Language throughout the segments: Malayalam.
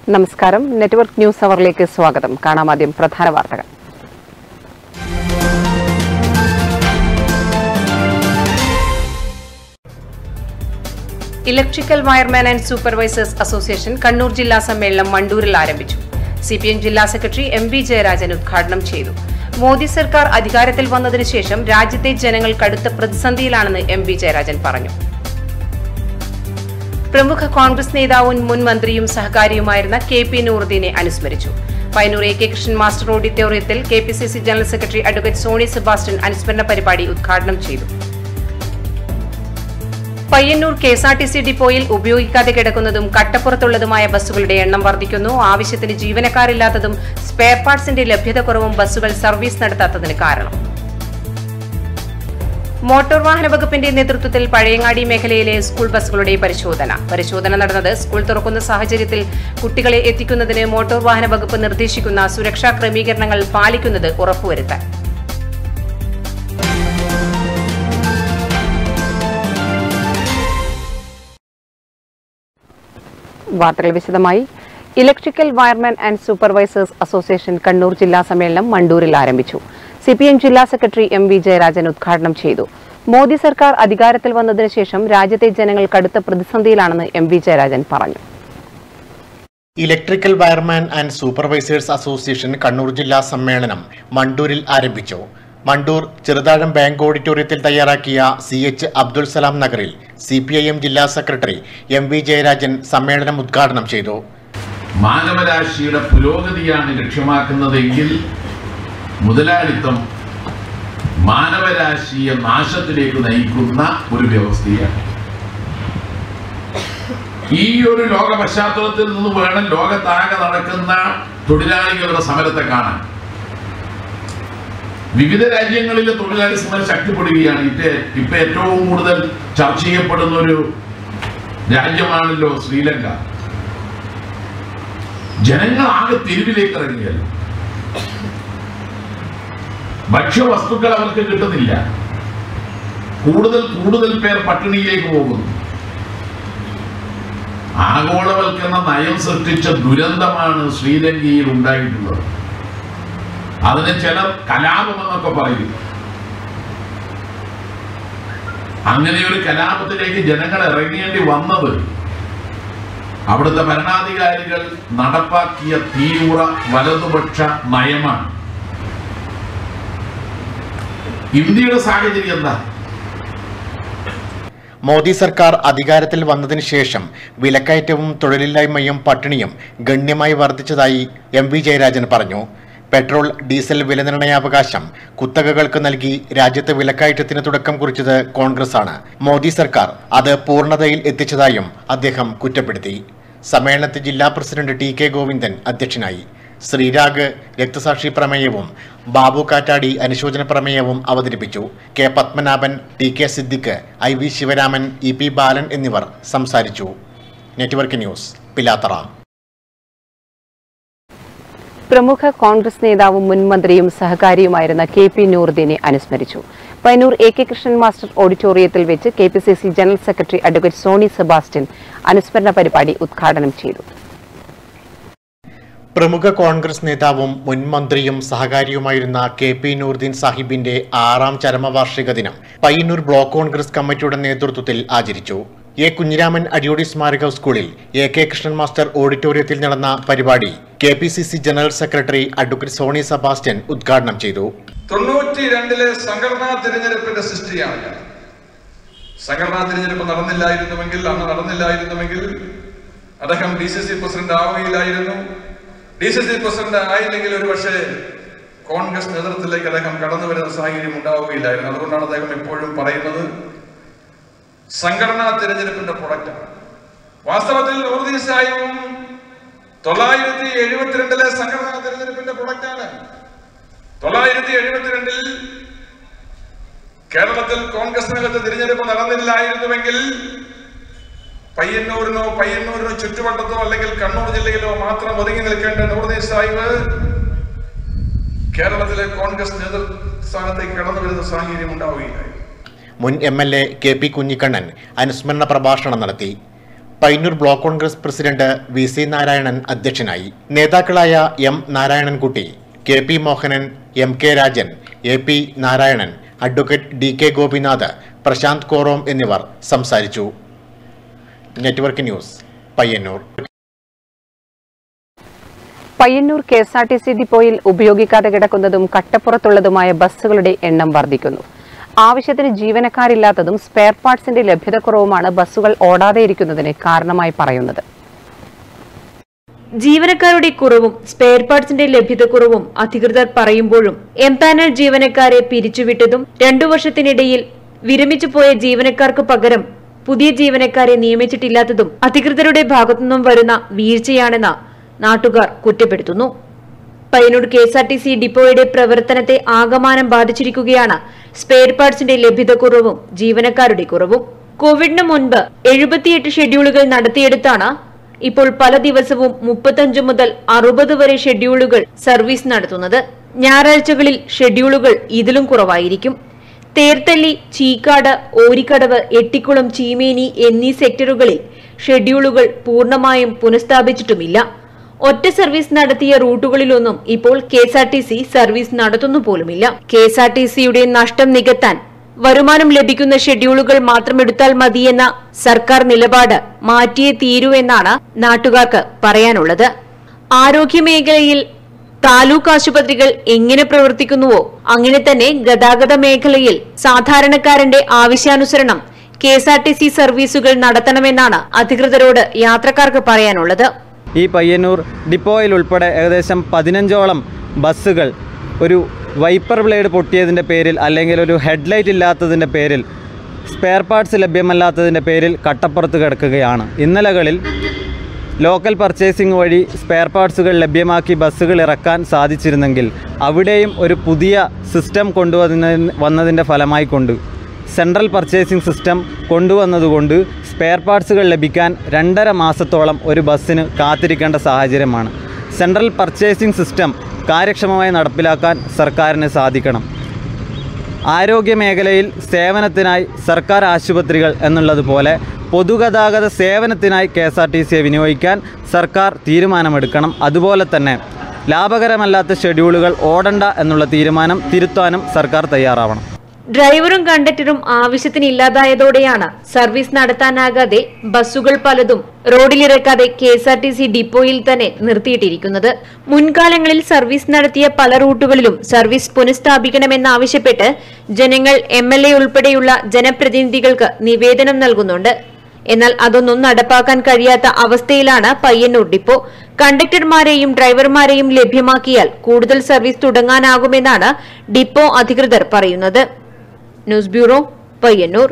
നമസ്കാരം നെറ്റ്വർക്ക് ന്യൂസ് അവറിലേക്ക് സ്വാഗതം കാണാം ആദ്യം പ്രധാന വാർത്തകൾ electrical wireman and supervisors association Kannur ജില്ലാ സമ്മേളനം മണ്ടൂരിൽ ആരംഭിച്ചു സി പി എം ജില്ലാ സെക്രട്ടറി എം വി ജയരാജൻ ഉദ്ഘാടനം ചെയ്തു മോദി സർക്കാർ അധികാരത്തിൽ വന്നതിനു ശേഷം രാജ്യത്തെ ജനങ്ങൾ കടുത്ത പ്രതിസന്ധിയിലാണെന്ന് എം വി ജയരാജൻ പറഞ്ഞു പ്രമുഖ കോൺഗ്രസ് നേതാവും മുൻ മന്ത്രിയും സഹകാരിയുമായിരുന്ന കെ പി നൂറുദ്ദീനെ അനുസ്മരിച്ചു Painur A K Krishnan master ഓഡിറ്റോറിയത്തിൽ K P C C general secretary advocate Sony Sebastian അനുസ്മരണ പരിപാടി ഉദ്ഘാടനം ചെയ്തു Payyanur K S R T C ഡിപ്പോയിൽ ഉപയോഗിക്കാതെ കിടക്കുന്നതും കട്ടപ്പുറത്തുള്ളതുമായ ബസ്സുകളുടെ എണ്ണം വർദ്ധിക്കുന്നു ആവശ്യത്തിന് ജീവനക്കാരില്ലാത്തതും സ്പെയർ പാർട്സിന്റെ ലഭ്യത കുറവും ബസ്സുകൾ സർവീസ് നടത്താത്തതിന് കാരണം മോട്ടോർ വാഹന വകുപ്പിന്റെ നേതൃത്വത്തിൽ പഴയങ്ങാടി മേഖലയിലെ സ്കൂൾ ബസ്സുകളുടെ പരിശോധന പരിശോധന നടന്നത് സ്കൂൾ തുറക്കുന്ന സാഹചര്യത്തിൽ കുട്ടികളെ എത്തിക്കുന്നതിന് മോട്ടോർ വാഹന വകുപ്പ് നിർദ്ദേശിക്കുന്ന സുരക്ഷാ ക്രമീകരണങ്ങൾ പാലിക്കുന്നത് ഉറപ്പുവരുത്താൻ വാർത്തകൾ വിശദമായി electrical wireman and supervisors association Kannur ജില്ലാ സമ്മേളനം മണ്ടൂരിൽ ആരംഭിച്ചു സി പി എം ജില്ലാ സെക്രട്ടറി എം വി ജയരാജൻ ഉദ്ഘാടനം ചെയ്തു മോദി സർക്കാർ അധികാരത്തിൽ വന്നതിനു ശേഷം രാജ്യത്തെ ജനങ്ങൾ കടുത്ത പ്രതിസന്ധിയിലാണെന്ന് എം വി ജയരാജൻ പറഞ്ഞു electrical wireman and supervisors association Kannur ജില്ലാ സമ്മേളനം മണ്ടൂരിൽ ആരംഭിച്ചു മണ്ടൂർ ചെറുതാഴം ബാങ്ക് ഓഡിറ്റോറിയത്തിൽ തയ്യാറാക്കിയ സി എച്ച് അബ്ദുൽ സലാം നഗറിൽ സി പി ഐ എം ജില്ലാ സെക്രട്ടറി എം വി ജയരാജൻ സമ്മേളനം ഉദ്ഘാടനം ചെയ്തു മാനവരാശിയുടെ പുരോഗതിയാണ് ലക്ഷ്യമാക്കുന്നതെങ്കിൽ മുതലാളിത്തം മാനവരാശിയെ നാശത്തിലേക്ക് നയിക്കുന്ന ഒരു വ്യവസ്ഥയാണ് ഈ ഒരു ലോക പശ്ചാത്തലത്തിൽ നിന്ന് വേണം ലോകത്താകെ നടക്കുന്ന തൊഴിലാളികളുടെ സമരത്തെ കാണാൻ വിവിധ രാജ്യങ്ങളിലെ തൊഴിലാളി സമരം ശക്തിപ്പെടുകയാണ് ഇത് ഇപ്പൊ ഏറ്റവും കൂടുതൽ ചർച്ച ചെയ്യപ്പെടുന്ന ഒരു രാജ്യമാണല്ലോ ശ്രീലങ്ക ജനങ്ങൾ ആകെ തെരുവിലേക്ക് ഇറങ്ങിയല്ലോ ഭക്ഷ്യവസ്തുക്കൾ അവർക്ക് കിട്ടുന്നില്ല കൂടുതൽ കൂടുതൽ പേർ പട്ടിണിയിലേക്ക് പോകുന്നു ആഗോളവൽക്കരണ നയം സൃഷ്ടിച്ച ദുരന്തമാണ് ശ്രീലങ്കയിൽ ഉണ്ടായിട്ടുള്ളത് അതിന് ചിലർ കലാപമെന്നൊക്കെ പറയും അങ്ങനെ ഒരു കലാപത്തിലേക്ക് ജനങ്ങൾ ഇറങ്ങേണ്ടി വന്നത് അവിടുത്തെ ഭരണാധികാരികൾ നടപ്പാക്കിയ തീവ്ര വലതുപക്ഷ നയമാണ് ഇന്ത്യയുടെ സാഹചര്യം എന്താ മോദി സർക്കാർ അധികാരത്തിൽ വന്നതിന് ശേഷം വിലക്കയറ്റവും തൊഴിലില്ലായ്മയും പട്ടിണിയും ഗണ്യമായി വർദ്ധിച്ചതായി എം വി ജയരാജൻ പറഞ്ഞു പെട്രോൾ ഡീസൽ വിലനിർണയാവകാശം കുത്തകകൾക്ക് നൽകി രാജ്യത്ത് വിലക്കയറ്റത്തിന് തുടക്കം കുറിച്ചത് കോൺഗ്രസാണ് മോദി സർക്കാർ അത് പൂർണ്ണതയിൽ എത്തിച്ചതായും അദ്ദേഹം കുറ്റപ്പെടുത്തി സമ്മേളനത്തിൽ ജില്ലാ പ്രസിഡന്റ് ടി കെ ഗോവിന്ദൻ അധ്യക്ഷനായി ശ്രീരാഗ് രക്തസാക്ഷി പ്രമേയവും ബാബു കാറ്റാടി അനുശോചന പ്രമേയവും അവതരിപ്പിച്ചു K Padmanabhan T K Siddique I V Sivaraman E P Balan എന്നിവർ സംസാരിച്ചു നെറ്റ്വർക്ക് ന്യൂസ് പിലാത്തറ പ്രമുഖ കോൺഗ്രസ് നേതാവും മുൻ മന്ത്രിയും സഹകാരിയുമായിരുന്ന കെ പി നൂറുദ്ദീനെ അനുസ്മരിച്ചു Painur A K Krishnan master ഓഡിറ്റോറിയത്തിൽ വെച്ച് K P C C general secretary advocate Sony Sebastian അനുസ്മരണ പരിപാടി ഉദ്ഘാടനം ചെയ്തു പ്രമുഖ കോൺഗ്രസ് നേതാവും മുൻ മന്ത്രിയും സഹകാരിയുമായിരുന്ന കെ പി നൂർദ്ദീൻ സാഹിബിന്റെ ആറാം ചരമവാർഷിക ദിനം പയ്യന്നൂർ ബ്ലോക്ക് കോൺഗ്രസ് കമ്മിറ്റിയുടെ നേതൃത്വത്തിൽ ആചരിച്ചു എ കുഞ്ഞിരാമൻ അടിയോടി സ്മാരക സ്കൂളിൽ എ കെ കൃഷ്ണൻ മാസ്റ്റർ ഓഡിറ്റോറിയത്തിൽ നടന്ന പരിപാടി K P C C general secretary advocate Sony Sebastian ഉദ്ഘാടനം ചെയ്തു തൊണ്ണൂറ്റി രണ്ടിലെ സംഘടനാ തിരഞ്ഞെടുപ്പിന്റെ സൃഷ്ടിയാണ് ഞാൻ സംഘടനാ തിരഞ്ഞെടുപ്പ് നടന്നില്ലായിരുന്നുവെങ്കിൽ അന്ന് നടന്നില്ലായിരുന്നുവെങ്കിൽ അദ്ദേഹം ഡി സി സി പ്രസിഡന്റ് ആവുകയില്ലായിരുന്നു ഡി സി സി പ്രസിഡന്റ് ആയില്ലെങ്കിൽ ഒരു പക്ഷേ കോൺഗ്രസ് നേതൃത്വത്തിലേക്ക് അദ്ദേഹം കടന്നു വരുന്ന സാഹചര്യം ഉണ്ടാവുകയില്ലായിരുന്നു അതുകൊണ്ടാണ് അദ്ദേഹം എപ്പോഴും പറയുന്നത് സംഘടനാ തിരഞ്ഞെടുപ്പിന്റെ പ്രൊഡക്റ്റാണ് വാസ്തവത്തിൽ നൂറുദ്ദീൻ സാഹിബും തൊള്ളായിരത്തി എഴുപത്തിരണ്ടിലെ സംഘടനാ തിരഞ്ഞെടുപ്പിന്റെ പ്രൊഡക്റ്റാണ് തൊള്ളായിരത്തി എഴുപത്തിരണ്ടിൽ കേരളത്തിൽ കോൺഗ്രസിനകത്ത് തിരഞ്ഞെടുപ്പ് നടന്നില്ലായിരുന്നുവെങ്കിൽ പയ്യന്നൂരിനോ പയ്യന്നൂരിനോ ചുറ്റുവട്ടത്തോ അല്ലെങ്കിൽ കണ്ണൂർ ജില്ലയിലോ മാത്രം ഒതുങ്ങി നിൽക്കേണ്ട നൂറുദ്ദീൻ സാഹിബ് കേരളത്തിലെ കോൺഗ്രസ് നേതൃസ്ഥാനത്തേക്ക് കടന്നു വരുന്ന സാഹചര്യം ഉണ്ടാവുകയില്ലായിരുന്നു മുൻ M L A K P Kunhikannan അനുസ്മരണ പ്രഭാഷണം നടത്തി Payyanur block Congress president V C Narayanan അധ്യക്ഷനായി നേതാക്കളായ M Narayanankutty K P Mohanan M K Rajan A P Narayanan advocate D K Gopinath Prashanth Korom എന്നിവർ സംസാരിച്ചു network news Payyanur Payyanur K S R T C ഡിപ്പോയിൽ ഉപയോഗിക്കാതെ കിടക്കുന്നതും കട്ടപ്പുറത്തുള്ളതുമായ ബസ്സുകളുടെ എണ്ണം വർദ്ധിക്കുന്നു ആവശ്യത്തിന് ജീവനക്കാരില്ലാത്തതും സ്പെയർ പാർട്സിന്റെ ലഭ്യതക്കുറവുമാണ് ബസ്സുകൾ ഓടാതെയിരിക്കുന്നതിന് കാരണമായി പറയുന്നത് ജീവനക്കാരുടെ കുറവും സ്പെയർ പാർട്സിന്റെ ലഭ്യതക്കുറവും അധികൃതർ പറയുമ്പോഴും എംപാനൽ ജീവനക്കാരെ പിരിച്ചുവിട്ടതും രണ്ടു വർഷത്തിനിടയിൽ വിരമിച്ചു പോയ ജീവനക്കാർക്ക് പകരം പുതിയ ജീവനക്കാരെ നിയമിച്ചിട്ടില്ലാത്തതും അധികൃതരുടെ ഭാഗത്തുനിന്നും വരുന്ന വീഴ്ചയാണെന്ന് നാട്ടുകാർ കുറ്റപ്പെടുത്തുന്നു Payyanur K S R T C ഡിപ്പോയുടെ പ്രവർത്തനത്തെ ആകമാനം ബാധിച്ചിരിക്കുകയാണ് സ്പെയർ പാർട്സിന്റെ ലഭ്യതക്കുറവും ജീവനക്കാരുടെ കുറവും കോവിഡിന് മുൻപ് എഴുപത്തിയെട്ട് ഷെഡ്യൂളുകൾ നടത്തിയെടുത്താണ് ഇപ്പോൾ പല ദിവസവും മുപ്പത്തഞ്ച് മുതൽ അറുപത് വരെ ഷെഡ്യൂളുകൾ സർവീസ് നടത്തുന്നത് ഞായറാഴ്ചകളിൽ ഷെഡ്യൂളുകൾ ഇതിലും കുറവായിരിക്കും തേർത്തല്ലി ചീക്കാട് ഓരിക്കടവ് എട്ടിക്കുളം ചീമേനി എന്നീ സെക്ടറുകളിൽ ഷെഡ്യൂളുകൾ പൂർണ്ണമായും പുനഃസ്ഥാപിച്ചിട്ടുമില്ല ഒറ്റ സർവീസ് നടത്തിയ റൂട്ടുകളിലൊന്നും ഇപ്പോൾ K S R T C service നടത്തുന്നു പോലുമില്ല കെ എസ് ആർ ടി സിയുടെ നഷ്ടം നികത്താൻ വരുമാനം ലഭിക്കുന്ന ഷെഡ്യൂളുകൾ മാത്രം എടുത്താൽ മതിയെന്ന സർക്കാർ നിലപാട് മാറ്റിയേ തീരൂ എന്നാണ് നാട്ടുകാർക്ക് പറയാനുള്ളത് ആരോഗ്യമേഖലയിൽ താലൂക്ക് ആശുപത്രികൾ എങ്ങനെ പ്രവർത്തിക്കുന്നുവോ അങ്ങനെ തന്നെ ഗതാഗത മേഖലയിൽ സാധാരണക്കാരന്റെ ആവശ്യാനുസരണം K S R T C സർവീസുകൾ നടത്തണമെന്നാണ് അധികൃതരോട് യാത്രക്കാർക്ക് പറയാനുള്ളത് ഈ പയ്യന്നൂർ ഡിപ്പോയിൽ ഉൾപ്പെടെ ഏകദേശം പതിനഞ്ചോളം ബസ്സുകൾ ഒരു വൈപ്പർ ബ്ലേഡ് പൊട്ടിയതിൻ്റെ പേരിൽ അല്ലെങ്കിൽ ഒരു ഹെഡ്ലൈറ്റ് ഇല്ലാത്തതിൻ്റെ പേരിൽ സ്പെയർ പാർട്സ് ലഭ്യമല്ലാത്തതിൻ്റെ പേരിൽ കട്ടപ്പുറത്ത് കിടക്കുകയാണ് ഇന്നലകളിൽ ലോക്കൽ പർച്ചേസിംഗ് വഴി സ്പെയർ പാർട്സുകൾ ലഭ്യമാക്കി ബസ്സുകൾ ഇറക്കാൻ സാധിച്ചിരുന്നെങ്കിൽ അവിടെയും ഒരു പുതിയ സിസ്റ്റം കൊണ്ടുവന്ന വന്നതിൻ്റെ ഫലമായി കൊണ്ട് സെൻട്രൽ പർച്ചേസിംഗ് സിസ്റ്റം കൊണ്ടുവന്നതുകൊണ്ട് സ്പെയർ പാർട്സുകൾ ലഭിക്കാൻ രണ്ടര മാസത്തോളം ഒരു ബസ്സിന് കാത്തിരിക്കേണ്ട സാഹചര്യമാണ് സെൻട്രൽ പർച്ചേസിംഗ് സിസ്റ്റം കാര്യക്ഷമമായി നടപ്പിലാക്കാൻ സർക്കാരിന് സാധിക്കണം ആരോഗ്യ മേഖലയിൽ സേവനത്തിനായി സർക്കാർ ആശുപത്രികൾ എന്നുള്ളതുപോലെ പൊതുഗതാഗത സേവനത്തിനായി കെ എസ് ആർ ടി സിയെ വിനിയോഗിക്കാൻ സർക്കാർ തീരുമാനമെടുക്കണം അതുപോലെ തന്നെ ലാഭകരമല്ലാത്ത ഷെഡ്യൂളുകൾ ഓടണ്ട എന്നുള്ള തീരുമാനം തിരുത്താനും സർക്കാർ തയ്യാറാവണം ഡ്രൈവറും കണ്ടക്ടറും ആവശ്യത്തിന് ഇല്ലാതായതോടെയാണ് സർവീസ് നടത്താനാകാതെ ബസ്സുകൾ പലതും റോഡിലിറക്കാതെ K S R T C ഡിപ്പോയിൽ തന്നെ നിർത്തിയിട്ടിരിക്കുന്നത് മുൻകാലങ്ങളിൽ സർവീസ് നടത്തിയ പല റൂട്ടുകളിലും സർവീസ് പുനഃസ്ഥാപിക്കണമെന്നാവശ്യപ്പെട്ട് ജനങ്ങൾ എം എൽ എ ഉൾപ്പെടെയുള്ള ജനപ്രതിനിധികൾക്ക് നിവേദനം നൽകുന്നുണ്ട് എന്നാൽ അതൊന്നും നടപ്പാക്കാൻ കഴിയാത്ത അവസ്ഥയിലാണ് പയ്യന്നൂർ ഡിപ്പോ കണ്ടക്ടർമാരെയും ഡ്രൈവർമാരെയും ലഭ്യമാക്കിയാൽ കൂടുതൽ സർവീസ് തുടങ്ങാനാകുമെന്നാണ് ഡിപ്പോ അധികൃതർ പറയുന്നത് ന്യൂസ് ബ്യൂറോ പയ്യന്നൂർ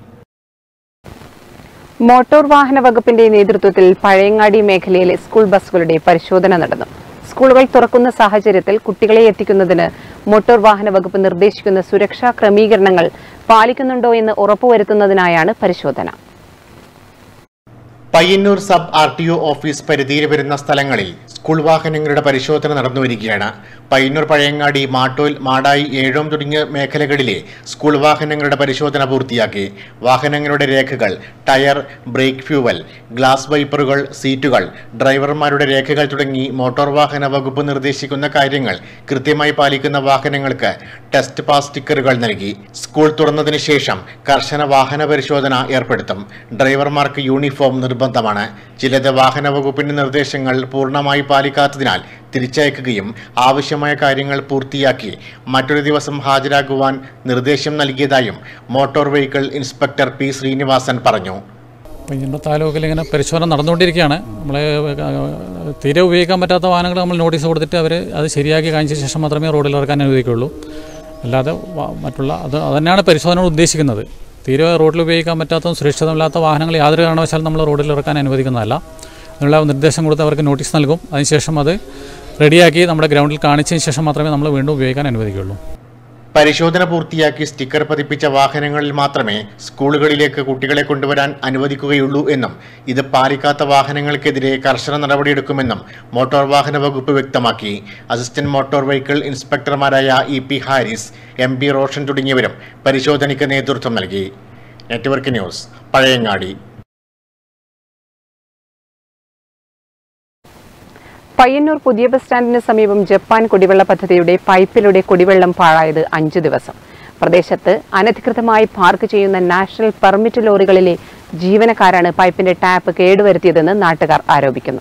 മോട്ടോർ വാഹന വകുപ്പിന്റെ നേതൃത്വത്തിൽ പഴയങ്ങാടി മേഖലയിലെ സ്കൂൾ ബസ്സുകളുടെ പരിശോധന നടന്നു സ്കൂളുകൾ തുറക്കുന്ന സാഹചര്യത്തിൽ കുട്ടികളെ എത്തിക്കുന്നതിന് മോട്ടോർ വാഹന വകുപ്പ് നിർദ്ദേശിക്കുന്ന സുരക്ഷാ ക്രമീകരണങ്ങൾ പാലിക്കുന്നുണ്ടോ എന്ന് ഉറപ്പുവരുത്തുന്നതിനായാണ് പരിശോധന Payyanur sub R T O office പരിധിയിൽ വരുന്ന സ്ഥലങ്ങളിൽ സ്കൂൾ വാഹനങ്ങളുടെ പരിശോധന നടന്നുവരികയാണ് പയ്യന്നൂർ പഴയങ്ങാടി മാട്ടോൽ മാടായി ഏഴോം തുടങ്ങിയ മേഖലകളിലെ സ്കൂൾ വാഹനങ്ങളുടെ പരിശോധന പൂർത്തിയാക്കി വാഹനങ്ങളുടെ രേഖകൾ ടയർ ബ്രേക്ക് ഫ്യൂവൽ ഗ്ലാസ് വൈപ്പറുകൾ സീറ്റുകൾ ഡ്രൈവർമാരുടെ രേഖകൾ തുടങ്ങി മോട്ടോർ വാഹന വകുപ്പ് നിർദ്ദേശിക്കുന്ന കാര്യങ്ങൾ കൃത്യമായി പാലിക്കുന്ന വാഹനങ്ങൾക്ക് ടെസ്റ്റ് പാസ് സ്റ്റിക്കറുകൾ നൽകി സ്കൂൾ തുറന്നതിന് ശേഷം കർശന വാഹന പരിശോധന ഏർപ്പെടുത്തും ഡ്രൈവർമാർക്ക് യൂണിഫോം നിർബന്ധമാണ് ചിലത് വാഹന വകുപ്പിന്റെ നിർദ്ദേശങ്ങൾ പൂർണ്ണമായി പാലിക്കാത്തതിനാൽ തിരിച്ചയക്കുകയും ആവശ്യമായ കാര്യങ്ങൾ പൂർത്തിയാക്കി മറ്റൊരു ദിവസം ഹാജരാകുവാൻ നിർദ്ദേശം നൽകിയതായും motor vehicle inspector P Srinivasan പറഞ്ഞു പയ്യന്നൂർ താലൂക്കിൽ ഇങ്ങനെ പരിശോധന നടന്നുകൊണ്ടിരിക്കുകയാണ് നമ്മൾ തീരെ ഉപയോഗിക്കാൻ പറ്റാത്ത വാഹനങ്ങൾ നമ്മൾ നോട്ടീസ് കൊടുത്തിട്ട് അവർ അത് ശരിയാക്കി കാണിച്ച ശേഷം മാത്രമേ റോഡിൽ ഇറക്കാൻ അനുവദിക്കുകയുള്ളൂ അല്ലാതെ വ- മറ്റുള്ള അത് അതന്നെയാണ് പരിശോധന ഉദ്ദേശിക്കുന്നത് തീരെ റോഡിൽ ഉപയോഗിക്കാൻ പറ്റാത്തതും സുരക്ഷിതമല്ലാത്ത വാഹനങ്ങൾ യാതൊരു കാരണവശാലും നമ്മൾ റോഡിൽ ഇറക്കാൻ അനുവദിക്കുന്നതല്ല അതിനുള്ള നിർദ്ദേശം കൊടുത്ത് അവർക്ക് നോട്ടീസ് നൽകും അതിനുശേഷം അത് റെഡിയാക്കി നമ്മുടെ ഗ്രൗണ്ടിൽ കാണിച്ചതിന് ശേഷം മാത്രമേ നമ്മൾ വീണ്ടും ഉപയോഗിക്കാൻ അനുവദിക്കുകയുള്ളൂ പരിശോധന പൂർത്തിയാക്കി സ്റ്റിക്കർ പതിപ്പിച്ച വാഹനങ്ങളിൽ മാത്രമേ സ്കൂളുകളിലേക്ക് കുട്ടികളെ കൊണ്ടുവരാൻ അനുവദിക്കുകയുള്ളൂ എന്നും ഇത് പാലിക്കാത്ത വാഹനങ്ങൾക്കെതിരെ കർശന നടപടിയെടുക്കുമെന്നും മോട്ടോർ വാഹന വകുപ്പ് വ്യക്തമാക്കി അസിസ്റ്റന്റ് മോട്ടോർ വെഹിക്കിൾ ഇൻസ്പെക്ടർമാരായ E P Haris M P Roshan തുടങ്ങിയവരും പരിശോധനയ്ക്ക് നേതൃത്വം നൽകി നെറ്റ്വർക്ക് ന്യൂസ് പഴയങ്ങാടി പയ്യന്നൂർ പുതിയ ബസ് സ്റ്റാൻഡിന് സമീപം ജപ്പാൻ കുടിവെള്ള പദ്ധതിയുടെ പൈപ്പിലൂടെ കുടിവെള്ളം പാഴായത് അഞ്ചു ദിവസം പ്രദേശത്ത് അനധികൃതമായി പാർക്ക് ചെയ്യുന്ന നാഷണൽ പെർമിറ്റ് ലോറികളിലെ ജീവനക്കാരാണ് പൈപ്പിന്റെ ടാപ്പ് കേടുവരുത്തിയതെന്ന് നാട്ടുകാർ ആരോപിക്കുന്നു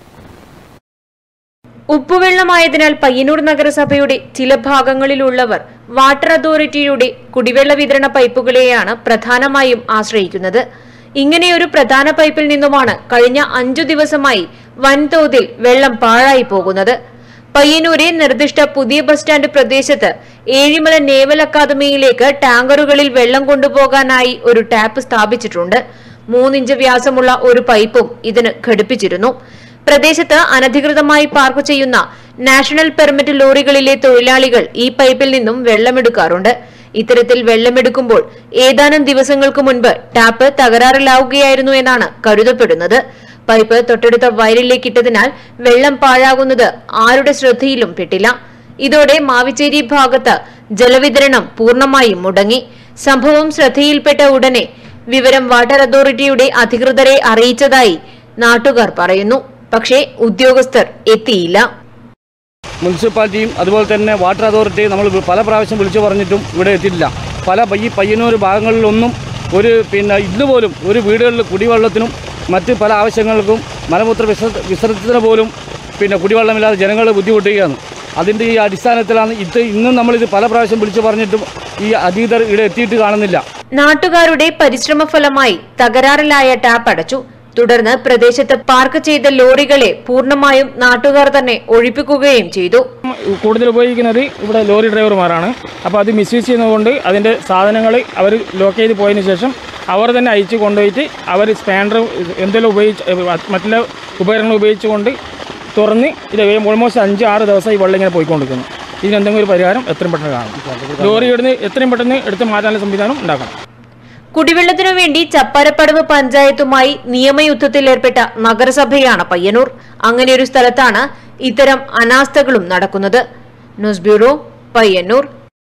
ഉപ്പുവെള്ളമായതിനാൽ പയ്യന്നൂർ നഗരസഭയുടെ ചില ഭാഗങ്ങളിലുള്ളവർ വാട്ടർ അതോറിറ്റിയുടെ കുടിവെള്ള വിതരണ പൈപ്പുകളെയാണ് പ്രധാനമായും ആശ്രയിക്കുന്നത് ഇങ്ങനെയൊരു പ്രധാന പൈപ്പിൽ നിന്നുമാണ് കഴിഞ്ഞ അഞ്ചു ദിവസമായി വൻതോതിൽ വെള്ളം പാഴായി പോകുന്നത് പയ്യന്നൂരെ നിർദ്ദിഷ്ട പുതിയ ബസ് സ്റ്റാൻഡ് പ്രദേശത്ത് ഏഴിമല നേവൽ അക്കാദമിയിലേക്ക് ടാങ്കറുകളിൽ വെള്ളം കൊണ്ടുപോകാനായി ഒരു ടാപ്പ് സ്ഥാപിച്ചിട്ടുണ്ട് മൂന്നിഞ്ച് വ്യാസമുള്ള ഒരു പൈപ്പും ഇതിന് ഘടിപ്പിച്ചിരുന്നു പ്രദേശത്ത് അനധികൃതമായി പാർക്ക് ചെയ്യുന്ന നാഷണൽ പെർമിറ്റ് ലോറികളിലെ തൊഴിലാളികൾ ഈ പൈപ്പിൽ നിന്നും വെള്ളമെടുക്കാറുണ്ട് ഇത്തരത്തിൽ വെള്ളമെടുക്കുമ്പോൾ ഏതാനും ദിവസങ്ങൾക്ക് മുൻപ് ടാപ്പ് തകരാറിലാവുകയായിരുന്നു എന്നാണ് കരുതപ്പെടുന്നത് പൈപ്പ് തൊട്ടടുത്ത വയലിലേക്ക് ഇട്ടതിനാൽ വെള്ളം പാഴാകുന്നത് ആരുടെ ശ്രദ്ധയിലും പെട്ടില്ല ഇതോടെ മാവിച്ചേരി ഭാഗത്ത് ജലവിതരണം പൂർണ്ണമായും മുടങ്ങി സംഭവം ശ്രദ്ധയിൽപ്പെട്ട ഉടനെ വിവരം വാട്ടർ അതോറിറ്റിയുടെ അധികൃതരെ അറിയിച്ചതായി നാട്ടുകാർ പറയുന്നു പക്ഷേ ഉദ്യോഗസ്ഥർ എത്തിയില്ല മുനിസിപ്പാലിറ്റിയും അതുപോലെ തന്നെ വാട്ടർ അതോറിറ്റിയും നമ്മൾ പല പ്രാവശ്യം വിളിച്ചു പറഞ്ഞിട്ടും ഇവിടെ എത്തിയിട്ടില്ല പല ഈ പയ്യന്നൂർ ഭാഗങ്ങളിലൊന്നും ഒരു പിന്നെ ഇന്നുപോലും ഒരു വീടുകളിൽ കുടിവെള്ളത്തിനും മറ്റ് പല ആവശ്യങ്ങൾക്കും മലമൂത്ര വിസ വിസർജനത്തിന് പോലും പിന്നെ കുടിവെള്ളമില്ലാതെ ജനങ്ങൾ ബുദ്ധിമുട്ടുകയാണ് അതിൻ്റെ ഈ അടിസ്ഥാനത്തിലാണ് ഇത് ഇന്നും നമ്മളിത് പല പ്രാവശ്യം വിളിച്ചു പറഞ്ഞിട്ടും ഈ അധീതർ ഇവിടെ എത്തിയിട്ട് കാണുന്നില്ല നാട്ടുകാരുടെ പരിശ്രമ ഫലമായി തകരാറിലായ ടാപ്പ് അടച്ചു തുടർന്ന് പ്രദേശത്ത് പാർക്ക് ചെയ്ത ലോറികളെ പൂർണ്ണമായും നാട്ടുകാർ തന്നെ ഒഴിപ്പിക്കുകയും ചെയ്തു കൂടുതൽ ഉപയോഗിക്കുന്നത് ഇവിടെ ലോറി ഡ്രൈവർമാരാണ് അപ്പോൾ അത് മിസ്യൂസ് ചെയ്യുന്നതുകൊണ്ട് അതിൻ്റെ സാധനങ്ങൾ അവർ ലോക്ക് ചെയ്ത് പോയതിന് ശേഷം അവർ തന്നെ അയച്ചു കൊണ്ടുപോയിട്ട് അവർ സ്പാൻഡർ എന്തെങ്കിലും ഉപയോഗിച്ച് മറ്റുള്ള ഉപകരണങ്ങൾ ഉപയോഗിച്ചുകൊണ്ട് തുറന്ന് ഇത് ഓൾമോസ്റ്റ് അഞ്ച് ആറ് ദിവസം ഈ വെള്ളം ഇങ്ങനെ പോയിക്കൊണ്ടിരിക്കുന്നു ഇതിനെന്തെങ്കിലും ഒരു പരിഹാരം എത്രയും പെട്ടെന്ന് കാണണം ലോറി ഇവിടുന്ന് എത്രയും പെട്ടെന്ന് എടുത്ത് മാറ്റാനുള്ള സംവിധാനം ഉണ്ടാക്കണം കുടിവെള്ളത്തിനു വേണ്ടി ചപ്പാരപ്പടവ് പഞ്ചായത്തുമായി നിയമയുദ്ധത്തിൽ ഏർപ്പെട്ട നഗരസഭയാണ് പയ്യന്നൂർ അങ്ങനെയൊരു സ്ഥലത്താണ് ഇത്തരം അനാസ്ഥകളും നടക്കുന്നത് ന്യൂസ് ബ്യൂറോ പയ്യന്നൂർ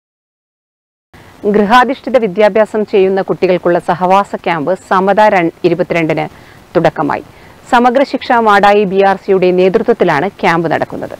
ഗൃഹാധിഷ്ഠിത വിദ്യാഭ്യാസം ചെയ്യുന്ന കുട്ടികൾക്കുള്ള സഹവാസ ക്യാമ്പ് സമത രൺ- ഇരുപത്തിരണ്ടിന് തുടക്കമായി സമഗ്ര ശിക്ഷ മാടായി ബി ആർ സിയുടെ നേതൃത്വത്തിലാണ് ക്യാമ്പ് നടക്കുന്നത്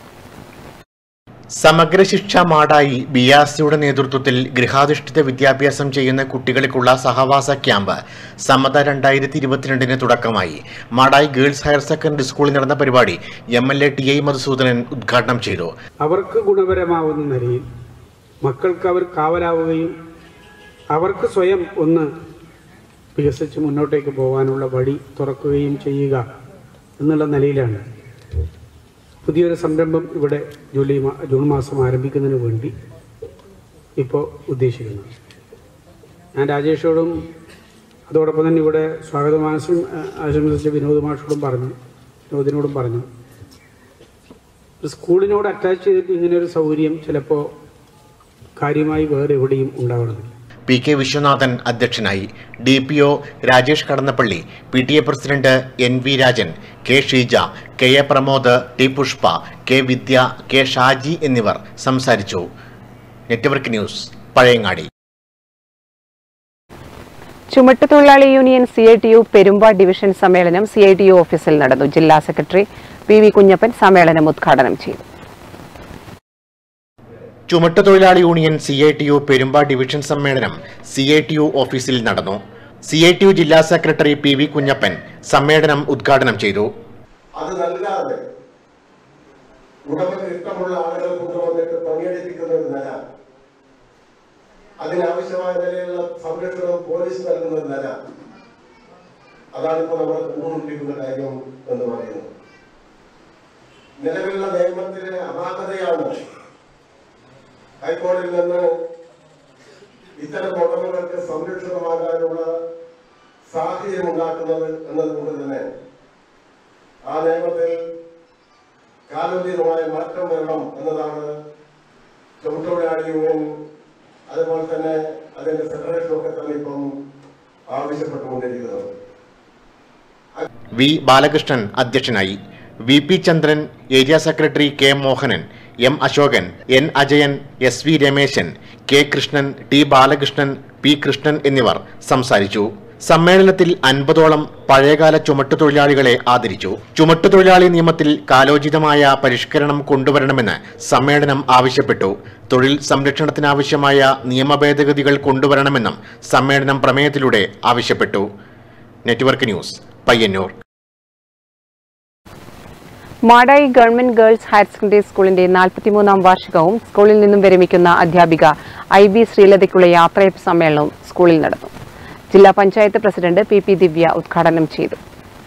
സമഗ്ര ശിക്ഷ മാടായി ബി ആർ സിയുടെ നേതൃത്വത്തിൽ ഗൃഹാധിഷ്ഠിത വിദ്യാഭ്യാസം ചെയ്യുന്ന കുട്ടികൾക്കുള്ള സഹവാസ ക്യാമ്പ് സമത രണ്ടായിരത്തി ഇരുപത്തിരണ്ടിന് തുടക്കമായി മാടായി ഗേൾസ് ഹയർ സെക്കൻഡറി സ്കൂളിൽ നടന്ന പരിപാടി M L A T I Madhusudanan ഉദ്ഘാടനം ചെയ്തു അവർക്ക് ഗുണപരമാവുന്ന നിലയിൽ മക്കൾക്ക് അവർ കാവലാവുകയും അവർക്ക് സ്വയം ഒന്ന് വികസിച്ച് മുന്നോട്ടേക്ക് പോകാനുള്ള വഴി തുറക്കുകയും ചെയ്യുക എന്നുള്ള നിലയിലാണ് പുതിയൊരു സംരംഭം ഇവിടെ ജൂലൈ മാ ജൂൺ മാസം ആരംഭിക്കുന്നതിന് വേണ്ടി ഇപ്പോൾ ഉദ്ദേശിക്കുന്നത് ഞാൻ രാജേഷോടും അതോടൊപ്പം തന്നെ ഇവിടെ സ്വാഗതമാസം ആശംസിച്ച വിനോദ് മാഷോടും പറഞ്ഞു വിനോദിനോടും പറഞ്ഞു ഒരു സ്കൂളിനോട് അറ്റാച്ച് ചെയ്തിട്ട് ഇങ്ങനെ ഒരു സൗകര്യം ചിലപ്പോൾ കാര്യമായി വേറെ എവിടെയും ഉണ്ടാവണമെന്നില്ല പി കെ വിശ്വനാഥൻ അധ്യക്ഷനായി D P O Rajesh Kadannappally P T A president N V Rajan K Sheeja K A Pramod T Pushpa K Vidya K Shaji എന്നിവർ സംസാരിച്ചു നെറ്റ്വർക്ക് ന്യൂസ് പഴയങ്ങാടി ചുമട്ടുതൊഴിലാളി union C I T U Perumba division സമ്മേളനം സി ഐ ടി യു ഓഫീസിൽ നടന്നു ജില്ലാ സെക്രട്ടറി പി വി കുഞ്ഞപ്പൻ സമ്മേളനം ഉദ്ഘാടനം ചെയ്തു ചുമട്ടുതൊഴിലാളി union C I T U Perumba division സമ്മേളനം സി ഐ ടി യു ഓഫീസിൽ നടന്നു സി ഐ ടി യു ജില്ലാ സെക്രട്ടറി പി വി കുഞ്ഞപ്പൻ സമ്മേളനം ഉദ്ഘാടനം ചെയ്തു അത് നൽകാതെ ഉടമക്ക് ഇഷ്ടമുള്ള ആളുകൾ കൊണ്ടുവന്നിട്ട് പണിയെടുപ്പിക്കുന്ന ഒരു നില അതിനാവശ്യമായ നിലയിലുള്ള സംരക്ഷണം പോലീസ് നൽകുന്ന ഒരു നില അതാണ് ഇപ്പോൾ നമ്മൾ കണ്ടുകൊണ്ടിരിക്കുന്ന കാര്യം എന്ന് പറയുന്നത് നിലവിലുള്ള നിയമത്തിലെ അപാകതയാണ് ഹൈക്കോടതിയിൽ നിന്ന് ഇത്തരം ഉടമകൾക്ക് സംരക്ഷിതമാകാനുള്ള സാഹചര്യം ഉണ്ടാക്കുന്നത് എന്നതുകൊണ്ട് തന്നെ ആ നിയമത്തിൽ കാലോചിതമായ മാറ്റം വരണം എന്നതാണ് ചുമട്ടുതൊഴിലാളി യൂണിയൻ അതുപോലെ തന്നെ അതിന്റെ ഫെഡറേഷനും ഒക്കെ തന്നെ ഇപ്പം ആവശ്യപ്പെട്ടുകൊണ്ടിരിക്കുന്നത് വി ബാലകൃഷ്ണൻ അധ്യക്ഷനായി V P Chandran area secretary K Mohanan M Ashokan N Ajayan S V Rameshan K Krishnan T Balakrishnan P Krishnan എന്നിവർ സംസാരിച്ചു സമ്മേളനത്തിൽ അൻപതോളം പഴയകാല ചുമട്ടുതൊഴിലാളികളെ ആദരിച്ചു ചുമട്ടുതൊഴിലാളി നിയമത്തിൽ കാലോചിതമായ പരിഷ്കരണം കൊണ്ടുവരണമെന്ന് സമ്മേളനം ആവശ്യപ്പെട്ടു തൊഴിൽ സംരക്ഷണത്തിനാവശ്യമായ നിയമ ഭേദഗതികൾ കൊണ്ടുവരണമെന്നും സമ്മേളനം പ്രമേയത്തിലൂടെ ആവശ്യപ്പെട്ടു network news Payyanur Madayi government girls higher secondary സ്കൂളിന്റെ നാൽപ്പത്തിമൂന്നാം വാർഷികവും സ്കൂളിൽ നിന്നും വിരമിക്കുന്ന അധ്യാപിക ഐ ബി ശ്രീലതയ്ക്കുള്ള യാത്രയപ്പ് സമ്മേളനവും സ്കൂളിൽ നടന്നു ജില്ലാ panchayat president P P Divya ഉദ്ഘാടനം ചെയ്തു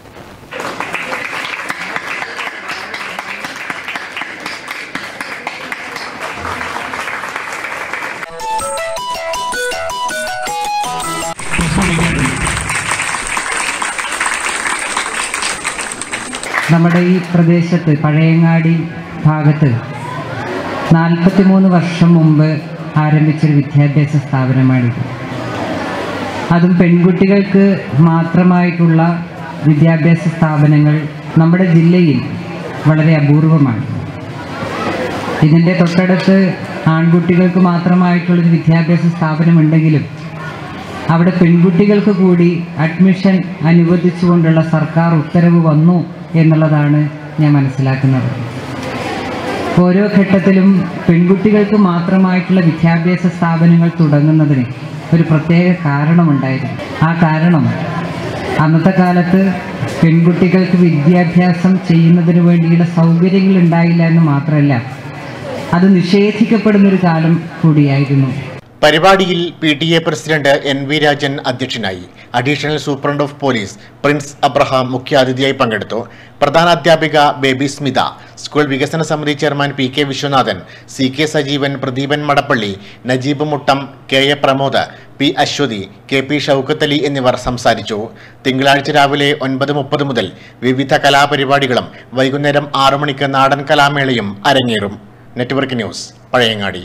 നമ്മുടെ ഈ പ്രദേശത്ത് പഴയങ്ങാടി ഭാഗത്ത് നാൽപ്പത്തിമൂന്ന് വർഷം മുമ്പ് ആരംഭിച്ചൊരു വിദ്യാഭ്യാസ സ്ഥാപനമാണിത് അതും പെൺകുട്ടികൾക്ക് മാത്രമായിട്ടുള്ള വിദ്യാഭ്യാസ സ്ഥാപനങ്ങൾ നമ്മുടെ ജില്ലയിൽ വളരെ അപൂർവമാണ് ഇതിൻ്റെ തൊട്ടടുത്ത് ആൺകുട്ടികൾക്ക് മാത്രമായിട്ടുള്ളൊരു വിദ്യാഭ്യാസ സ്ഥാപനമുണ്ടെങ്കിലും അവിടെ പെൺകുട്ടികൾക്ക് കൂടി അഡ്മിഷൻ അനുവദിച്ചുകൊണ്ടുള്ള സർക്കാർ ഉത്തരവ് വന്നു എന്നുള്ളതാണ് ഞാൻ മനസ്സിലാക്കുന്നത് ഓരോ ഘട്ടത്തിലും പെൺകുട്ടികൾക്ക് മാത്രമായിട്ടുള്ള വിദ്യാഭ്യാസ സ്ഥാപനങ്ങൾ തുടങ്ങുന്നതിന് ഒരു പ്രത്യേക കാരണമുണ്ടായിരുന്നു ആ കാരണം അന്നത്തെ കാലത്ത് പെൺകുട്ടികൾക്ക് വിദ്യാഭ്യാസം ചെയ്യുന്നതിന് വേണ്ടിയുള്ള സൗകര്യങ്ങൾ ഉണ്ടായില്ല എന്ന് മാത്രമല്ല അത് നിഷേധിക്കപ്പെടുന്നൊരു കാലം കൂടിയായിരുന്നു പരിപാടിയിൽ P T A president N V Rajan അധ്യക്ഷനായി additional superintendent of police Prince Abraham മുഖ്യാതിഥിയായി പങ്കെടുത്തു പ്രധാനാധ്യാപിക ബേബി സ്മിത സ്കൂൾ വികസന സമിതി chairman P K Viswanathan C K Sajeevan Pradeepan Madappally Najeeb Muttam K A Pramod P Aswathi K P Shoukath Ali എന്നിവർ സംസാരിച്ചു തിങ്കളാഴ്ച രാവിലെ ഒൻപത് മുപ്പത് മുതൽ വിവിധ കലാപരിപാടികളും വൈകുന്നേരം ആറു മണിക്ക് നാടൻ കലാമേളയും അരങ്ങേറും നെറ്റ്വർക്ക് ന്യൂസ് പഴയങ്ങാടി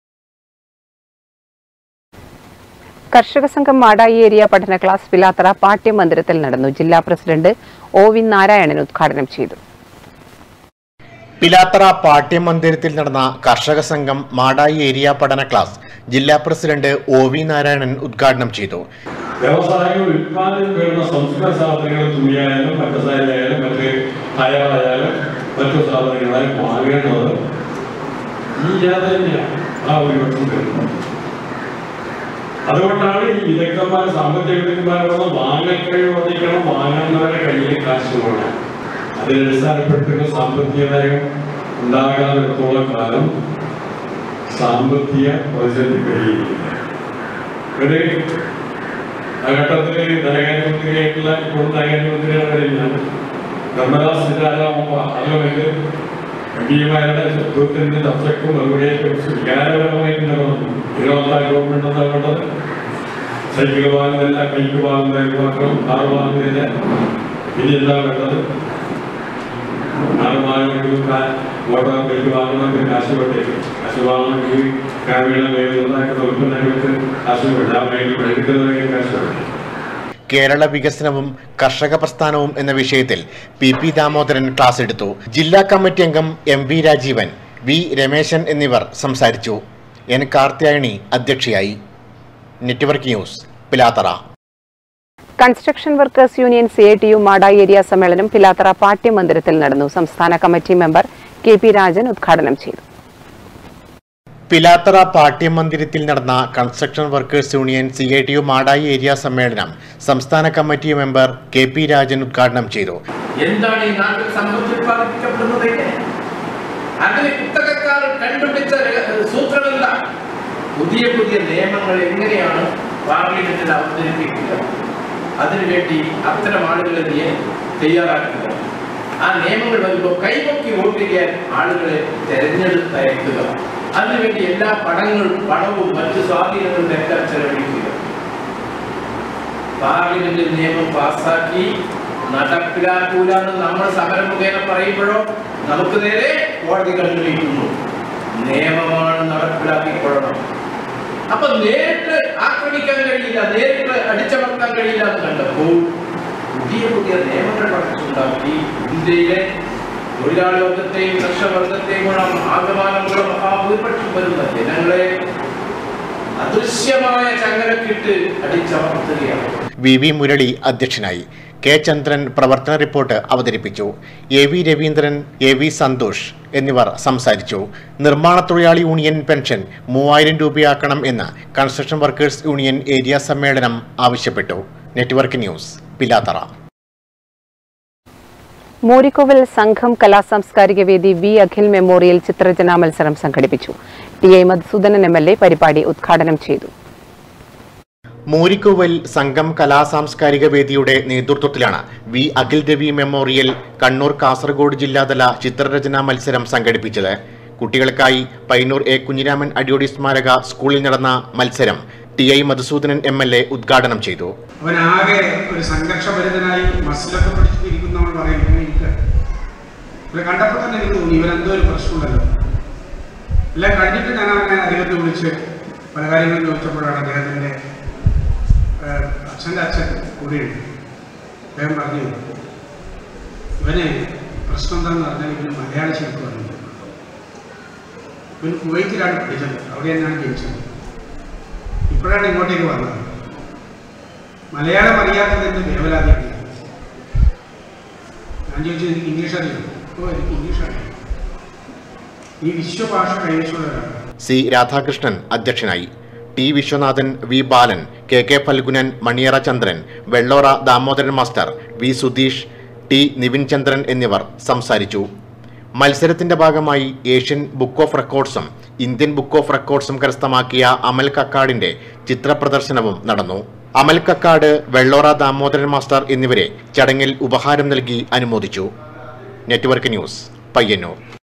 കർഷക സംഘം മാടായി ഏരിയ പഠന ക്ലാസ് പിലാത്തറ പാഠ്യമന്ദിരത്തിൽ നടന്നു ജില്ലാ പ്രസിഡന്റ് ഒ വി നാരായണൻ ഉദ്ഘാടനം ചെയ്തു പിലാത്തറ പാഠ്യമന്ദിരത്തിൽ നടന്ന കർഷക സംഘം മാടായി ഏരിയ പഠന ക്ലാസ് ജില്ലാ പ്രസിഡന്റ് ഒ വി നാരായണൻ ഉദ്ഘാടനം ചെയ്തു വ്യവസായങ്ങൾ ഉൽപ്പാദനം വരുന്ന സംസ്കൃത സാധനങ്ങൾ തുണിയായാലും പച്ചസാരിയായാലും മറ്റ് അയറായാലും മറ്റു സാധനങ്ങളായാലും വാങ്ങേണ്ടത് ഈ ജനത തന്നെയാണ് ആ ഒരു പക്ഷം വരുന്നത് അതുകൊണ്ടാണ് ഈ വിദഗ്ധന്മാർ സാമ്പത്തിക വിദഗ്ധന്മാരോട് വാങ്ങൽ കഴിവ് വർദ്ധിക്കണം വാങ്ങുന്നവരുടെ കയ്യിൽ കാശ് വേണം അതിനടിസ്ഥാനപ്പെട്ടുള്ള സാമ്പത്തിക നയം ഉണ്ടാകാത്തിടത്തോളം കാലം സാമ്പത്തിക പ്രതിസന്ധി കഴിയുന്നില്ല ഒരു ആ ഘട്ടത്തിൽ ധനകാര്യമന്ത്രിയായിട്ടുള്ള ഇപ്പോൾ ധനകാര്യമന്ത്രിയാണ് വരുന്നത് നിർമ്മലാ സീതാരാമൻ പാർലമെന്റ് എം പിമാരുടെ ശത്രുത്വത്തിന്റെ ചർച്ചയ്ക്കും മറുപടിയെ കുറിച്ച് വികാരപരമായിട്ട് നടന്നു ഇരുപത്താം ഗവൺമെന്റ് എന്താ വേണ്ടത് സൈക്കിൾ വാങ്ങുന്നില്ല ബൈക്ക് വാങ്ങുന്നതിന് മാത്രം കാർ വാങ്ങുന്നില്ല ഇനി എന്താ വേണ്ടത് കാർ വാങ്ങണമെങ്കിലും മോട്ടോർ ബൈക്ക് വാങ്ങണമെങ്കിൽ കാശ് വേണ്ടേ കാശ് വാങ്ങണമെങ്കിൽ ഗ്രാമീണ മേഖലയിലുണ്ടാക്കുന്ന ഉൽപ്പന്നങ്ങൾക്ക് കാശ് വേണ്ട ആ മേഖല എടുക്കുന്നതിന് കാശ് വേണ്ട കേരള വികസനവും കർഷക പ്രസ്ഥാനവും എന്ന വിഷയത്തിൽ പി പി ദാമോദരൻ ക്ലാസ് എടുത്തു ജില്ലാ കമ്മിറ്റി അംഗം M V Rajeevan V Rameshan എന്നിവർ സംസാരിച്ചു എൻ കാർത്യായണി അധ്യക്ഷയായി network news Pilathara construction workers union C I T U Madayi area സമ്മേളനം പിലാത്തറ പാഠ്യമന്ദിരത്തിൽ നടന്നു സംസ്ഥാന committee member K P Rajan ഉദ്ഘാടനം ചെയ്തു പിലാത്തറ പാഠ്യമന്ദിരത്തിൽ നടന്ന construction workers union C I T U Madayi area സമ്മേളനം സംസ്ഥാന committee member K P Rajan ഉദ്ഘാടനം ചെയ്തു എന്താണ് ഈ നാട്ടിൽ സമ്പത്ത് ഉത്പാദിപ്പിക്കപ്പെടുന്നത് അതിന് കുത്തകക്കാർ കണ്ടുപിടിച്ച രഹ- സൂത്രം എന്താ പുതിയ പുതിയ നിയമങ്ങൾ എങ്ങനെയാണ് പാർലമെന്റിൽ അവതരിപ്പിക്കുക അതിനുവേണ്ടി അത്തരം ആളുകളെ നീ തയ്യാറാക്കുക ആ നിയമങ്ങൾ വരുമ്പോൾ കൈപൊക്കി വോട്ട് ചെയ്യാൻ ആളുകളെ തെരഞ്ഞെടുത്തയക്കുക അതിനുവേണ്ടി എല്ലാ പണങ്ങളും പണവും മറ്റു സ്വാധീനങ്ങളും എല്ലാം ചെലവഴിക്കുക പാർലമെന്റിൽ നിയമം പാസ്സാക്കി നടപ്പിലാക്കൂലെന്ന് നമ്മൾ സമരം മുഖേന പറയുമ്പോഴോ നമുക്ക് നേരെ കോടതി കണ്ടുപിടിക്കുന്നു നിയമമാണ് നടപ്പിലാക്കിക്കൊള്ളണം അപ്പൊ നേരിട്ട് ആക്രമിക്കാൻ കഴിയില്ല നേരിട്ട് അടിച്ചമർത്താൻ കഴിയില്ല എന്ന് കണ്ടപ്പോൾ പുതിയ പുതിയ നിയമങ്ങൾ ഉണ്ടാക്കി ഇന്ത്യയിലെ തൊഴിലാളി വർഗത്തെയും കർഷകവർഗത്തെയും ആകമാനമുള്ള മഹാഭൂരിപക്ഷം വരുന്ന ജനങ്ങളെ അദൃശ്യമായ ചങ്ങലക്കിട്ട് അടിച്ചമർത്തുകയാണ് വി വി മുരളി അധ്യക്ഷനായി കെ ചന്ദ്രൻ പ്രവർത്തന റിപ്പോർട്ട് അവതരിപ്പിച്ചു A V Raveendran A V Santhosh എന്നിവർ സംസാരിച്ചു നിർമ്മാണ തൊഴിലാളി യൂണിയൻ പെൻഷൻ മൂവായിരം രൂപയാക്കണം എന്ന് കൺസ്ട്രക്ഷൻ വർക്കേഴ്സ് യൂണിയൻ ഏരിയ സമ്മേളനം ആവശ്യപ്പെട്ടു നെറ്റ്വർക്ക് ന്യൂസ് പിലാത്തറ മൂരിക്കോവിൽ സംഘം കലാസാംസ്കാരിക വേദി വി അഖിൽ മെമ്മോറിയൽ ചിത്രരചനാ മത്സരം സംഘടിപ്പിച്ചു T I Madhusudanan M L A പരിപാടി ഉദ്ഘാടനം ചെയ്തു മൂരിക്കോവൽ സംഘം കലാസാംസ്കാരിക വേദിയുടെ നേതൃത്വത്തിലാണ് വി അഖിൽ രവി മെമ്മോറിയൽ കണ്ണൂർ കാസർഗോഡ് ജില്ലാതല ചിത്രരചനാ മത്സരം സംഘടിപ്പിച്ചത് കുട്ടികൾക്കായി പൈനൂർ എ കുഞ്ഞിരാമൻ അടിയോടി സ്മാരക സ്കൂളിൽ നടന്ന മത്സരം T I Madhusudanan M L A ഉദ്ഘാടനം ചെയ്തു അവനാകെ ഒരു സംഘർഷഭരിതനായി മസിലൊക്കെ പിടിച്ചിരിക്കുന്നവൾ പറയുന്നത് എനിക്ക് ഇവരെ കണ്ടപ്പോൾ തന്നെ എനിക്ക് തോന്നി ഇവരെന്തോ ഒരു പ്രശ്നമുണ്ടല്ലോ എല്ലാം കഴിഞ്ഞിട്ട് ഞാൻ അവനെ അധികത്ത് വിളിച്ച് പല കാര്യങ്ങളും ചോദിച്ചപ്പോഴാണ് അദ്ദേഹത്തിൻ്റെ ഏഹ്, അച്ഛൻ്റെ അച്ഛൻ കൂടിയുണ്ട് അദ്ദേഹം പറഞ്ഞു ഇവന് പ്രശ്നം എന്താണെന്ന് പറഞ്ഞാൽ ഇവന് മലയാള ശരിക്കും അറിയില്ല ഇവൻ കുവൈറ്റിലാണ് പഠിച്ചത് അവിടെ തന്നെയാണ് ജനിച്ചത് ഇപ്പോഴാണ് ഇങ്ങോട്ടേക്ക് വന്നത് മലയാളം അറിയാത്തതിൻ്റെ വേവലാതിയാണ് ഞാൻ ചോദിച്ചു എനിക്ക് ഇംഗ്ലീഷ് അറിയാം ഓ എനിക്ക് ഇംഗ്ലീഷ് അറിയാം ഈ വിശ്വഭാഷ കൈവശമുള്ള ഒരാളാണ് സി രാധാകൃഷ്ണൻ അധ്യക്ഷനായി T Viswanathan V Balan K K Phalgunan Maniyara Chandran Vellora Damodaran master V Sudheesh T Nivin Chandran എന്നിവർ സംസാരിച്ചു മത്സരത്തിന്റെ ഭാഗമായി ഏഷ്യൻ ബുക്ക് ഓഫ് റെക്കോർഡ്സും ഇന്ത്യൻ ബുക്ക് ഓഫ് റെക്കോർഡ്സും കരസ്ഥമാക്കിയ അമൽ കക്കാടിന്റെ ചിത്രപ്രദർശനവും നടന്നു അമൽ കക്കാട് വെള്ളോറ ദാമോദരൻ മാസ്റ്റർ എന്നിവരെ ചടങ്ങിൽ ഉപഹാരം നൽകി അനുമോദിച്ചു നെറ്റ്വർക്ക് ന്യൂസ് പയ്യന്നൂർ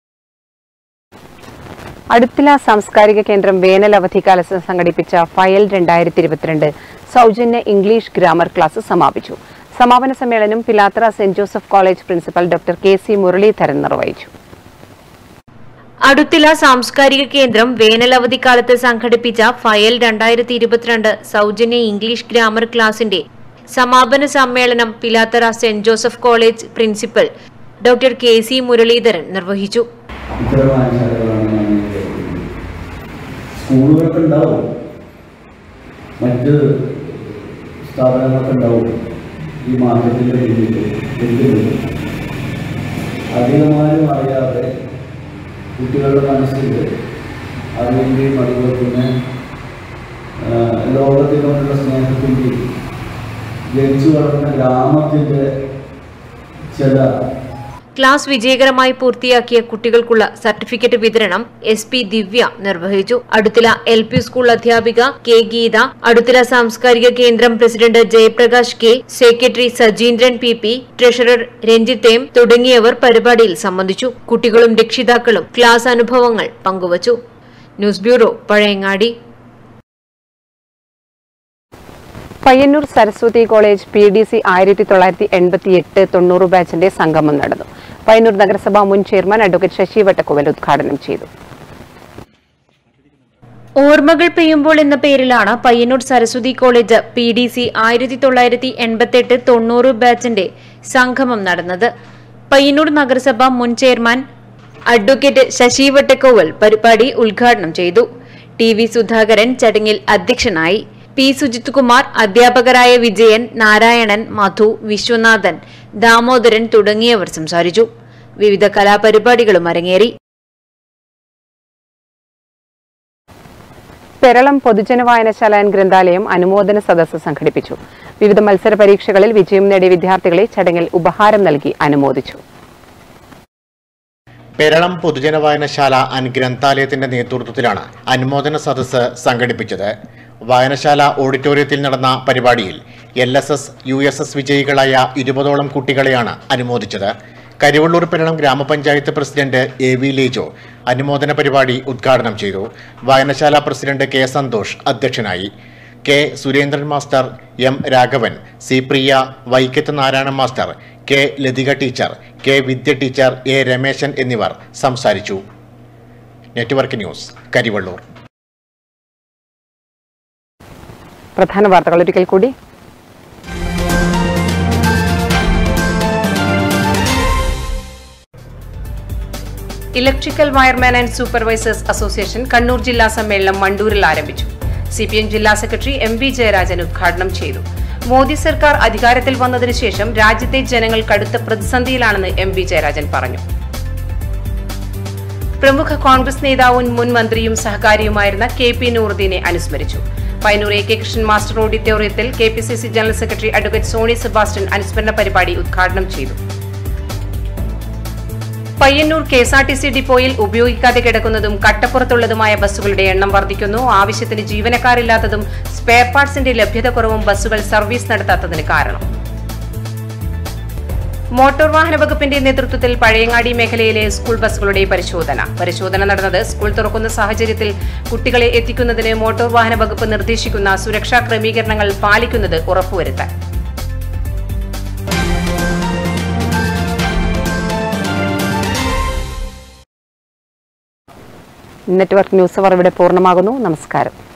അടുത്തില സാംസ്കാരിക കേന്ദ്രം വേനൽ അവധിക്കാലത്ത് സംഘടിപ്പിച്ച ഫയൽ രണ്ടായിരത്തി ഇരുപത്തിരണ്ട് സൗജന്യ ഇംഗ്ലീഷ് ഗ്രാമർ ക്ലാസ് സമാപിച്ചു സമാപന സമ്മേളനം Pilathara saint Joseph college principal doctor K C Muraleedharan നിർവഹിച്ചു അടുത്തില സാംസ്കാരിക കേന്ദ്രം വേനലവധിക്കാലത്ത് സംഘടിപ്പിച്ച ഫയൽ രണ്ടായിരത്തി ഇരുപത്തിരണ്ട് സൗജന്യ ഇംഗ്ലീഷ് ഗ്രാമർ ക്ലാസിന്റെ സമാപന സമ്മേളനം Pilathara saint Joseph college principal doctor K C Muraleedharan നിർവഹിച്ചു ഇത്തരം വായനശാലകളാണ് ഞാൻ വിചാരിക്കുന്നത് സ്കൂളുകളൊക്കെ ഉണ്ടാവും മറ്റ് സ്ഥാപനങ്ങളൊക്കെ ഉണ്ടാവും ഈ മാർക്കറ്റിൻ്റെ രീതിയിൽ എന്തിനും അധികമാരും അറിയാതെ കുട്ടികളുടെ മനസ്സിൽ അറിവിൻ്റെയും അതുപോലെ തന്നെ ആ, ലോകത്തിനോടുള്ള സ്നേഹത്തിൻ്റെയും ജനിച്ചു വളർന്ന ഗ്രാമത്തിൻ്റെ ചില ക്ലാസ് വിജയകരമായി പൂർത്തിയാക്കിയ കുട്ടികൾക്കുള്ള സർട്ടിഫിക്കറ്റ് വിതരണം എസ് പി ദിവ്യ നിർവഹിച്ചു അടുത്തില എൽ പി സ്കൂൾ അധ്യാപിക കെ ഗീത അടുത്തില സാംസ്കാരിക കേന്ദ്രം president Jayaprakash K secretary Sajeendran P P treasurer Ranjith M തുടങ്ങിയവർ പരിപാടിയിൽ സംബന്ധിച്ചു കുട്ടികളും രക്ഷിതാക്കളും ക്ലാസ് അനുഭവങ്ങൾ പങ്കുവച്ചു news bureau Pazhayangadi Payyanur Saraswathi college P D C ആയിരത്തി തൊള്ളായിരത്തി എൺപത്തി എട്ട് തൊണ്ണൂറ് ബാച്ചിന്റെ സംഗമം നടന്നു പയ്യന്നൂർ നഗരസഭാ മുൻ ചെയർമാൻ അഡ്വക്കേറ്റ് ശശി വട്ടക്കുവൽ ഉദ്ഘാടനം ചെയ്തു ഓർമ്മകൾ പെയ്യുമ്പോൾ എന്ന പേരിലാണ് Payyanur Saraswathi college P D C ആയിരത്തി തൊള്ളായിരത്തി എൺപത്തെട്ട് തൊണ്ണൂറ് ബാച്ചിന്റെ സംഗമം നടന്നത് പയ്യന്നൂർ നഗരസഭ മുൻ ചെയർമാൻ അഡ്വക്കേറ്റ് ശശി വട്ടക്കോവൽ പരിപാടി ഉദ്ഘാടനം ചെയ്തു ടി വി സുധാകരൻ ചടങ്ങിൽ അധ്യക്ഷനായി പി സുജിത് കുമാർ അധ്യാപകരായ വിജയൻ നാരായണൻ മധു വിശ്വനാഥൻ ദാമോദരൻ തുടങ്ങിയവർ സംസാരിച്ചു വിവിധ കലാപരിപാടികളും അരങ്ങേറി പെരളം പൊതുജന വായനശാല ആൻഡ് ഗ്രന്ഥാലയം അനുമോദന സദസ്സ് സംഘടിപ്പിച്ചു വിവിധ മത്സര പരീക്ഷകളിൽ വിജയം നേടിയ വിദ്യാർത്ഥികളെ ചടങ്ങിൽ ഉപഹാരം നൽകി അനുമോദിച്ചു പെരളം പൊതുജന വായനശാല ആൻഡ് ഗ്രന്ഥാലയത്തിന്റെ നേതൃത്വത്തിലാണ് അനുമോദന സദസ്സ് സംഘടിപ്പിച്ചത് വായനശാല ഓഡിറ്റോറിയത്തിൽ നടന്ന പരിപാടിയിൽ L S S U S S വിജയികളായ ഇരുപതോളം കുട്ടികളെയാണ് അനുമോദിച്ചത് കരിവള്ളൂർ പെരളം ഗ്രാമപഞ്ചായത്ത് പ്രസിഡന്റ് എ വി ലേജോ അനുമോദന പരിപാടി ഉദ്ഘാടനം ചെയ്തു വായനശാല പ്രസിഡന്റ് കെ സന്തോഷ് അധ്യക്ഷനായി K Surendran master M Raghavan C Priya Vaikkath Narayana master K Lathika teacher K Vidya teacher A Rameshan എന്നിവർ സംസാരിച്ചു നെറ്റ്വർക്ക് ന്യൂസ് കരിവള്ളൂർ പ്രധാന വാർത്തകൾ ഒരിക്കൽ കൂടി electrical wireman and supervisors association Kannur ജില്ലാ സമ്മേളനം മണ്ടൂരിൽ ആരംഭിച്ചു സി പി എം ജില്ലാ സെക്രട്ടറി എം വി ജയരാജൻ ഉദ്ഘാടനം ചെയ്തു മോദി സർക്കാർ അധികാരത്തിൽ വന്നതിനു ശേഷം രാജ്യത്തെ ജനങ്ങൾ കടുത്ത പ്രതിസന്ധിയിലാണെന്ന് എം വി ജയരാജൻ പറഞ്ഞു പ്രമുഖ കോൺഗ്രസ് നേതാവും മുൻ മന്ത്രിയും സഹകാരിയുമായിരുന്ന കെ പി നൂറുദ്ദീനെ അനുസ്മരിച്ചു Painur A K Krishnan master ഓഡിറ്റോറിയത്തിൽ K P C C general secretary advocate Sony Sebastian അനുസ്മരണ പരിപാടി ഉദ്ഘാടനം ചെയ്തു Payyanur K S R T C ഡിപ്പോയിൽ ഉപയോഗിക്കാതെ കിടക്കുന്നതും കട്ടപ്പുറത്തുള്ളതുമായ ബസ്സുകളുടെ എണ്ണം വർദ്ധിക്കുന്നു ആവശ്യത്തിന് ജീവനക്കാരില്ലാത്തതും സ്പെയർ പാർട്സിന്റെ ലഭ്യത കുറവും ബസ്സുകൾ സർവീസ് നടത്താത്തതിന് കാരണം മോട്ടോർ വാഹന വകുപ്പിന്റെ നേതൃത്വത്തിൽ പഴയങ്ങാടി മേഖലയിലെ സ്കൂൾ ബസ്സുകളുടെ പരിശോധന പരിശോധന നടന്നത് സ്കൂൾ തുറക്കുന്ന സാഹചര്യത്തിൽ കുട്ടികളെ എത്തിക്കുന്നതിന് മോട്ടോർ വാഹന വകുപ്പ് നിർദ്ദേശിക്കുന്ന സുരക്ഷാ ക്രമീകരണങ്ങൾ പാലിക്കുന്നത് ഉറപ്പുവരുത്താൻ നെറ്റ്വർക്ക് ന്യൂസ് അവർ ഇവിടെ പൂർണ്ണമാകുന്നു നമസ്കാരം